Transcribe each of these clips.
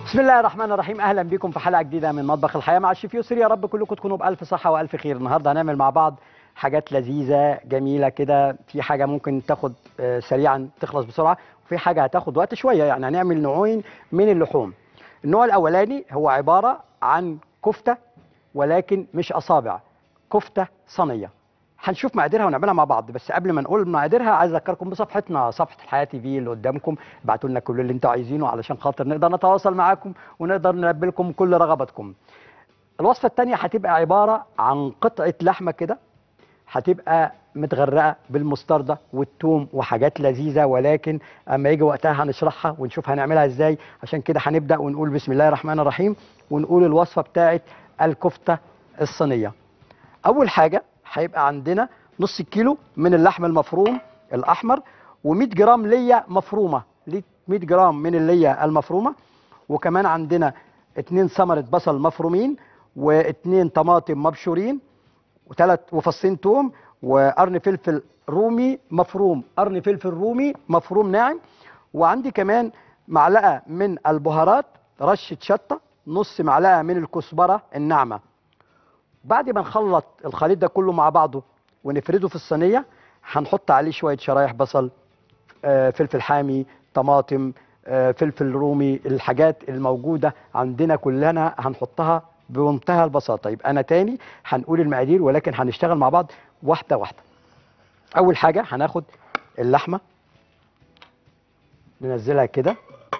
بسم الله الرحمن الرحيم اهلا بكم في حلقه جديده من مطبخ الحياه مع الشيف يسري يا رب كلكم تكونوا بالف صحه والف خير النهارده هنعمل مع بعض حاجات لذيذه جميله كده في حاجه ممكن تاخد آه، سريعا تخلص بسرعه وفي حاجه هتاخد وقت شويه يعني هنعمل نوعين من اللحوم النوع الاولاني هو عباره عن كفته ولكن مش اصابع كفته صينيه هنشوف مقاديرها ونعملها مع بعض بس قبل ما نقول مقاديرها عايز اذكركم بصفحتنا صفحه الحياه تي في اللي قدامكم ابعتوا لنا كل اللي انتوا عايزينه علشان خاطر نقدر نتواصل معاكم ونقدر نلبي لكم كل رغباتكم الوصفه الثانيه هتبقى عباره عن قطعه لحمه كده هتبقى متغرقه بالمستردة والثوم وحاجات لذيذه ولكن اما يجي وقتها هنشرحها ونشوف هنعملها ازاي عشان كده هنبدا ونقول بسم الله الرحمن الرحيم ونقول الوصفه بتاعت الكفته الصينيه اول حاجه هيبقى عندنا نص كيلو من اللحم المفروم الاحمر و100 جرام ليا مفرومه ليه 100 جرام من الليا المفرومه وكمان عندنا اتنين ثمره بصل مفرومين واتنين طماطم مبشورين وثلاث وفصين توم وقرن فلفل رومي مفروم قرن فلفل رومي مفروم ناعم وعندي كمان معلقه من البهارات رشه شطه نص معلقه من الكزبره الناعمه بعد ما نخلط الخليط ده كله مع بعضه ونفرده في الصينيه هنحط عليه شويه شرايح بصل آه، فلفل حامي طماطم آه، فلفل رومي الحاجات الموجوده عندنا كلنا هنحطها بمنتهى البساطه يبقى انا تاني هنقول المقادير ولكن هنشتغل مع بعض واحده واحده اول حاجه هناخد اللحمه ننزلها كده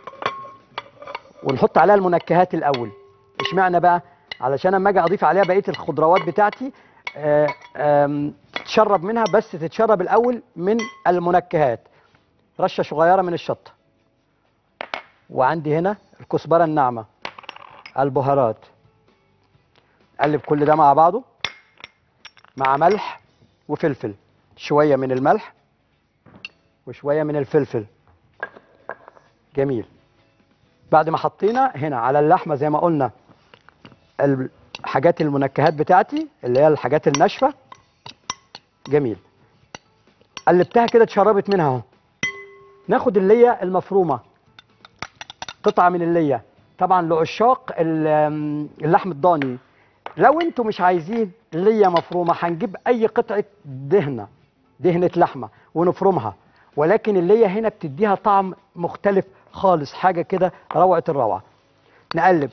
ونحط عليها المنكهات الاول اشمعنى بقى علشان اما اجي اضيف عليها بقيه الخضروات بتاعتي آه، آم، تتشرب منها بس تتشرب الاول من المنكهات رشه صغيره من الشطه وعندي هنا الكزبره الناعمه البهارات قلب كل ده مع بعضه مع ملح وفلفل شويه من الملح وشويه من الفلفل جميل بعد ما حطينا هنا على اللحمه زي ما قلنا الحاجات المنكهات بتاعتي اللي هي الحاجات الناشفه جميل قلبتها كده اتشربت منها اهو ناخد اللية المفرومه قطعه من اللية طبعا لعشاق ال- اللحم الضاني لو انتوا مش عايزين لية مفرومه هنجيب اي قطعه دهنه دهنه لحمه ونفرمها ولكن اللية هنا بتديها طعم مختلف خالص حاجه كده روعه الروعه نقلب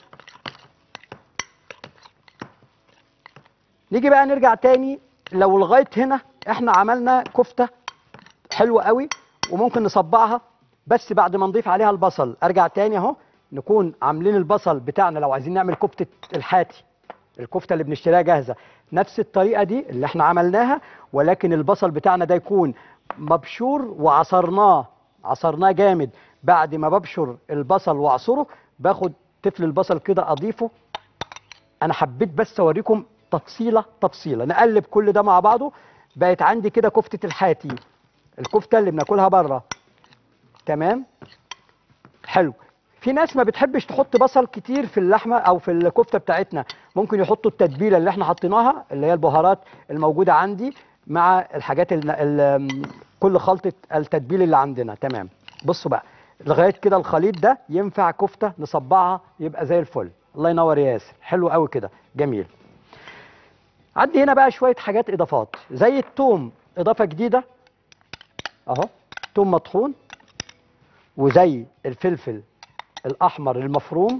نيجي بقى نرجع تاني لو لغايه هنا احنا عملنا كفته حلوه قوي وممكن نصبعها بس بعد ما نضيف عليها البصل ارجع تاني اهو نكون عاملين البصل بتاعنا لو عايزين نعمل كفته الحاتي الكفته اللي بنشتريها جاهزه نفس الطريقه دي اللي احنا عملناها ولكن البصل بتاعنا ده يكون مبشور وعصرناه عصرناه جامد بعد ما ببشر البصل واعصره باخد تفل البصل كده اضيفه انا حبيت بس اوريكم تفصيله تفصيله نقلب كل ده مع بعضه بقت عندي كده كفته الحاتي الكفته اللي بناكلها بره تمام حلو في ناس ما بتحبش تحط بصل كتير في اللحمه او في الكفته بتاعتنا ممكن يحطوا التتبيله اللي احنا حطيناها اللي هي البهارات الموجوده عندي مع الحاجات ال ال كل خلطه التتبيل اللي عندنا تمام بصوا بقى لغايه كده الخليط ده ينفع كفته نصبعها يبقى زي الفل الله ينور يا ياسر حلو قوي كده جميل عندي هنا بقى شويه حاجات اضافات زي التوم اضافه جديده اهو توم مطحون وزي الفلفل الاحمر المفروم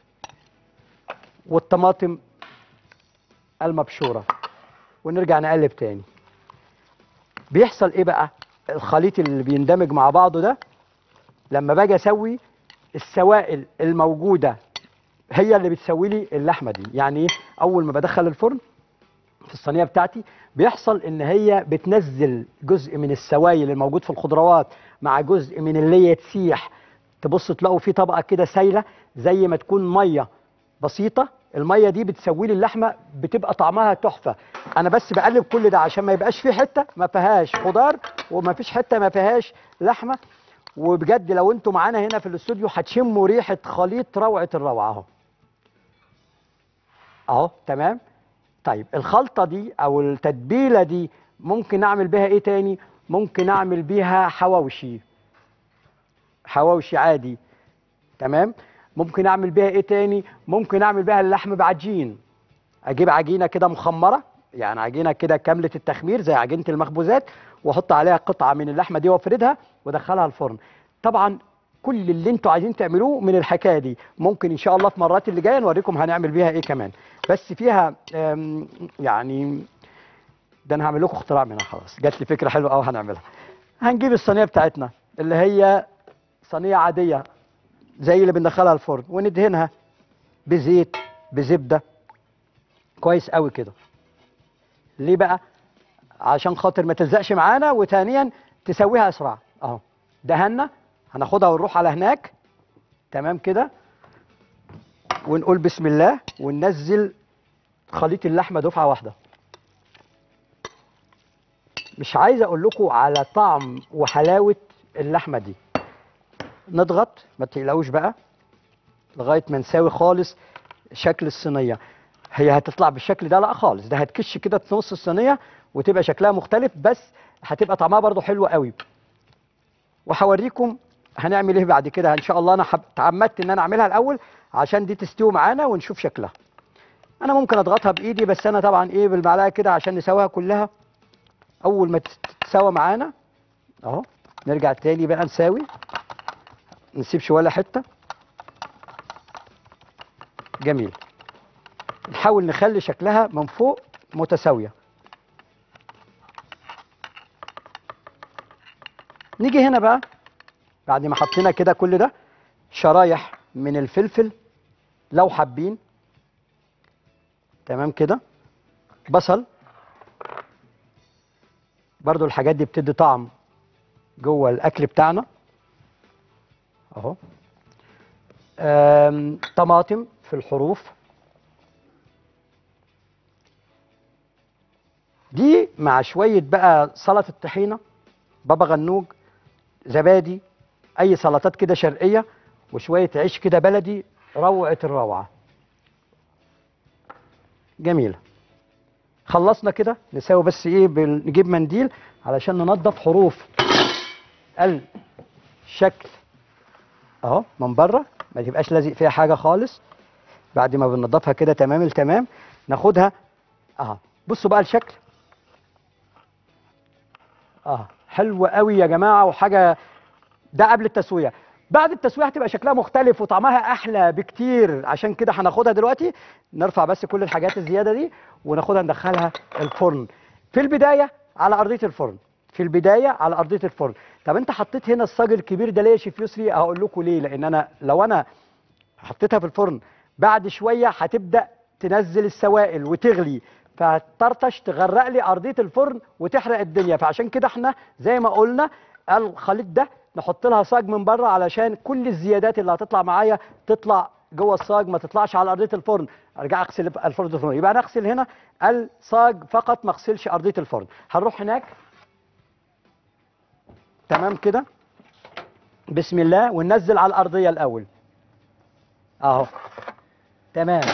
والطماطم المبشوره ونرجع نقلب تاني بيحصل ايه بقى الخليط اللي بيندمج مع بعضه ده لما باجي اسوي السوائل الموجوده هي اللي بتسوي لي اللحمه دي يعني ايه اول ما بدخل الفرن في الصينيه بتاعتي بيحصل ان هي بتنزل جزء من السوائل الموجود في الخضروات مع جزء من اللي هي تسيح تبص تلاقوا في طبقه كده سايله زي ما تكون ميه بسيطه الميه دي بتسوي لي اللحمه بتبقى طعمها تحفه انا بس بقلب كل ده عشان ما يبقاش في حته ما فيهاش خضار وما فيش حته ما فيهاش لحمه وبجد لو انتوا معانا هنا في الاستوديو هتشموا ريحه خليط روعه الروعه اهو اهو تمام طيب الخلطه دي او التتبيله دي ممكن اعمل بيها ايه تاني ممكن اعمل بيها حواوشي حواوشي عادي تمام ممكن اعمل بيها ايه تاني ممكن اعمل بيها اللحم بعجين اجيب عجينه كده مخمره يعني عجينه كده كامله التخمير زي عجينه المخبوزات واحط عليها قطعه من اللحمه دي وافردها وادخلها الفرن طبعا كل اللي انتوا عايزين تعملوه من الحكايه دي ممكن ان شاء الله في مرات اللي جايه نوريكم هنعمل بيها ايه كمان بس فيها أم، يعني ده انا هعمل لكم اختراع منها خلاص جات لي فكره حلوه قوي هنعملها هنجيب الصينيه بتاعتنا اللي هي صينيه عاديه زي اللي بندخلها الفرن وندهنها بزيت بزبده كويس قوي كده ليه بقى عشان خاطر ما تلزقش معانا وثانيا تسويها اسرع اهو دهنا هناخدها ونروح على هناك تمام كده ونقول بسم الله وننزل خليط اللحمه دفعه واحده مش عايز اقول لكم على طعم وحلاوه اللحمه دي نضغط ما تقلقوش بقى لغايه ما نساوي خالص شكل الصينيه هي هتطلع بالشكل ده لا خالص ده هتكش كده في نص الصينيه وتبقى شكلها مختلف بس هتبقى طعمها برضو حلو قوي وهوريكم هنعمل ايه بعد كده ان شاء الله انا حب- اتعمدت ان انا اعملها الاول عشان دي تستوي معانا ونشوف شكلها انا ممكن اضغطها بايدي بس انا طبعا ايه بالمعلقه كده عشان نسويها كلها اول ما تتسوى معانا اهو نرجع تاني بقى نساوي نسيبش ولا حته جميل نحاول نخلي شكلها من فوق متساويه نيجي هنا بقى بعد ما حطينا كده كل ده شرايح من الفلفل لو حابين تمام كده بصل برضو الحاجات دي بتدي طعم جوه الاكل بتاعنا اهو آم، طماطم في الحروف دي مع شويه بقى سلطه الطحينه بابا غنوج زبادي اي سلطات كده شرقيه وشويه عيش كده بلدي روعه الروعه جميله خلصنا كده نساوي بس ايه بال- نجيب منديل علشان ننظف حروف الشكل اهو من بره ما تبقاش لازق فيها حاجه خالص بعد ما بننضفها كده تمام التمام ناخدها اهو بصوا بقى الشكل اه حلوه قوي يا جماعه وحاجه ده قبل التسويه بعد التسويه هتبقى شكلها مختلف وطعمها احلى بكتير عشان كده هناخدها دلوقتي نرفع بس كل الحاجات الزياده دي وناخدها ندخلها الفرن في البدايه على ارضيه الفرن في البدايه على ارضيه الفرن طب انت حطيت هنا الصاج الكبير ده ليه يا شيف يسري هقول لكم ليه لان انا لو انا حطيتها في الفرن بعد شويه هتبدا تنزل السوائل وتغلي فهتطرطش تغرق لي ارضيه الفرن وتحرق الدنيا فعشان كده احنا زي ما قلنا الخليط ده نحط لها صاج من بره علشان كل الزيادات اللي هتطلع معايا تطلع جوه الصاج ما تطلعش على ارضيه الفرن ارجع اغسل الفرن الفرن يبقى انا اغسل هنا الصاج فقط ما اغسلش ارضيه الفرن هنروح هناك تمام كده بسم الله وننزل على الارضيه الاول اهو تمام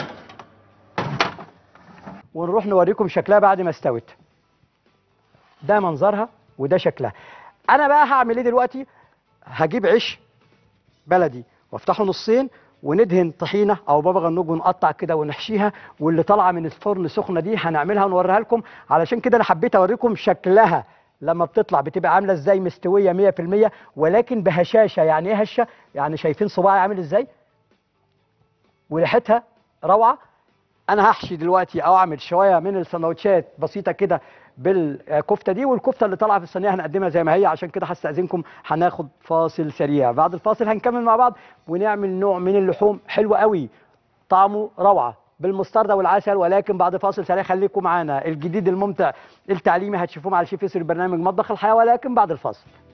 ونروح نوريكم شكلها بعد ما استوت ده منظرها وده شكلها انا بقى هعمل ايه دلوقتي هجيب عيش بلدي وافتحه نصين وندهن طحينه او بابا غنوج ونقطع كده ونحشيها واللي طالعه من الفرن سخنه دي هنعملها ونوريها لكم علشان كده انا حبيت اوريكم شكلها لما بتطلع بتبقى عامله ازاي مستويه 100% ولكن بهشاشه يعني ايه هشه يعني شايفين صباعي عامل ازاي وريحتها روعه انا هحشي دلوقتي او اعمل شويه من السندوتشات بسيطه كده بالكفته دي والكفته اللي طالعه في الصينيه هنقدمها زي ما هي عشان كده هستاذنكم هناخد فاصل سريع بعد الفاصل هنكمل مع بعض ونعمل نوع من اللحوم حلو قوي طعمه روعه بالمستردة والعسل ولكن بعد فاصل سريع خليكم معانا الجديد الممتع التعليمي هتشوفوه مع الشيف يسري برنامج مطبخ الحياه ولكن بعد الفاصل